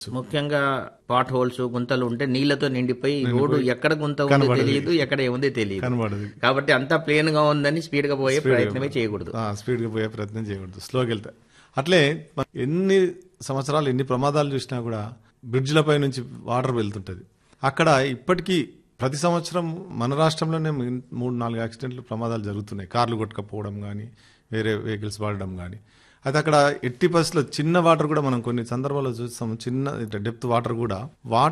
ముఖ్యంగా pot holes గుంతలు ఉంటే నీళ్లతో నిండిపోయి రోడ్డు ఎక్కడ గుంత ఉందో తెలియదు ఎక్కడ ఏముందో తెలియదు కనబడదు కాబట్టి అంతా ప్లేన్ గా ఉందని స్పీడ్ గా పోయే ప్రయత్నమే చేయకూడదు ఆ, స్పీడ్గా పోయే ప్రయత్నం చేయకూడదు స్లోకి వెళ్తే అట్లే మన ఎన్ని సంవత్సరాలు ఎన్ని ప్రమాదాలు చూసినా కూడా బ్రిడ్జ్లపై నుంచి వాటర్ వెళ్తుంటది అక్కడ ఇప్పటికీ ప్రతి సంవత్సరం మన రాష్ట్రంలోనే మిన్- మూడు నాలుగు యాక్సిడెంట్లు ప్రమాదాలు జరుగుతున్నాయి కార్లు కొట్టుకపోవడం కానీ వేరే వెహికల్స్ వాడడం కానీ అయితే అక్కడ ఎట్టి పరిస్థితుల్లో చిన్న వాటర్ కూడా మనం కొన్ని సందర్భాల్లో చూస్తాం చిన్న డెప్త్ వాటర్ కూడా వాటర్